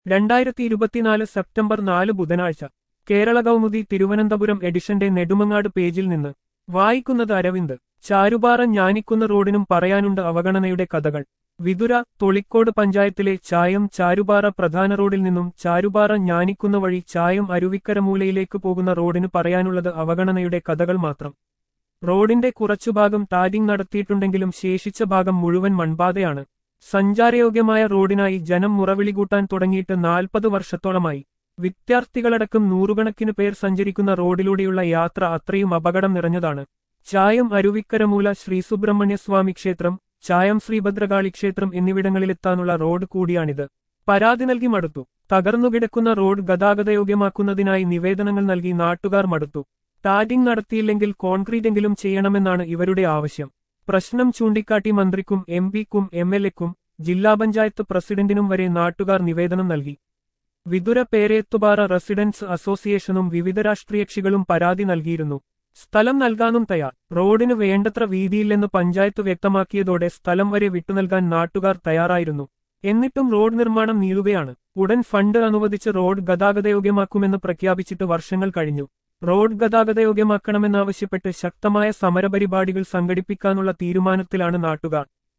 രണ്ടായിരത്തി ഇരുപത്തിനാല് സെപ്റ്റംബർ നാല് ബുധനാഴ്ച കേരള കൗമുദി തിരുവനന്തപുരം എഡിഷന്റെ നെടുമങ്ങാട് പേജിൽ നിന്ന് വായിക്കുന്നത് അരവിന്ദ് ചാരുപാറ ഞാനിക്കുന്ന റോഡിനും പറയാനുണ്ട് അവഗണനയുടെ കഥകൾ വിതുര തൊളിക്കോട് പഞ്ചായത്തിലെ ചായം ചാരുപാറ പ്രധാന റോഡിൽ നിന്നും ചാരുപാറ ഞാനിക്കുന്ന വഴി ചായം അരുവിക്കരമൂലയിലേക്ക് പോകുന്ന റോഡിന് പറയാനുള്ളത് അവഗണനയുടെ കഥകൾ മാത്രം റോഡിന്റെ കുറച്ചുഭാഗം ടാരിംഗ് നടത്തിയിട്ടുണ്ടെങ്കിലും ശേഷിച്ച ഭാഗം മുഴുവൻ മൺപാതയാണ് സഞ്ചാരയോഗ്യമായ റോഡിനായി ജനം മുറവിളി കൂട്ടാൻ തുടങ്ങിയിട്ട് നാൽപ്പത് വർഷത്തോളമായി വിദ്യാർത്ഥികളടക്കം നൂറുകണക്കിന് പേർ സഞ്ചരിക്കുന്ന റോഡിലൂടെയുള്ള യാത്ര അത്രയും അപകടം നിറഞ്ഞതാണ് ചായം അരുവിക്കരമൂല ശ്രീസുബ്രഹ്മണ്യസ്വാമി ക്ഷേത്രം ചായം ശ്രീഭദ്രകാളി ക്ഷേത്രം എന്നിവിടങ്ങളിലെത്താനുള്ള റോഡ് കൂടിയാണിത് പരാതി നൽകി മടുത്തു തകർന്നുകിടക്കുന്ന റോഡ് ഗതാഗതയോഗ്യമാക്കുന്നതിനായി നിവേദനങ്ങൾ നൽകി നാട്ടുകാർ മടുത്തു ടാരിംഗ് നടത്തിയില്ലെങ്കിൽ കോൺക്രീറ്റെങ്കിലും ചെയ്യണമെന്നാണ് ഇവരുടെ ആവശ്യം പ്രശ്നം ചൂണ്ടിക്കാട്ടി മന്ത്രിക്കും എം പിക്കും എം എൽ എക്കും ജില്ലാ പഞ്ചായത്ത് പ്രസിഡന്റിനും വരെ നാട്ടുകാർ നിവേദനം നൽകി വിതുര പേരേത്തുപാറ റെസിഡൻസ് അസോസിയേഷനും വിവിധ രാഷ്ട്രീയകക്ഷികളും പരാതി നൽകിയിരുന്നു സ്ഥലം നൽകാനും തയ്യാർ റോഡിന് വേണ്ടത്ര വീതിയില്ലെന്ന് പഞ്ചായത്ത് വ്യക്തമാക്കിയതോടെ സ്ഥലം വരെ വിട്ടുനൽകാൻ നാട്ടുകാർ തയ്യാറായിരുന്നു എന്നിട്ടും റോഡ് നിർമ്മാണം നീളുകയാണ് ഉടൻ ഫണ്ട് അനുവദിച്ച് റോഡ് ഗതാഗതയോഗ്യമാക്കുമെന്ന് പ്രഖ്യാപിച്ചിട്ട് വർഷങ്ങൾ കഴിഞ്ഞു റോഡ് ഗതാഗതയോഗ്യമാക്കണമെന്നാവശ്യപ്പെട്ട് ശക്തമായ സമരപരിപാടികൾ സംഘടിപ്പിക്കാനുള്ള തീരുമാനത്തിലാണ് നാട്ടുകാർ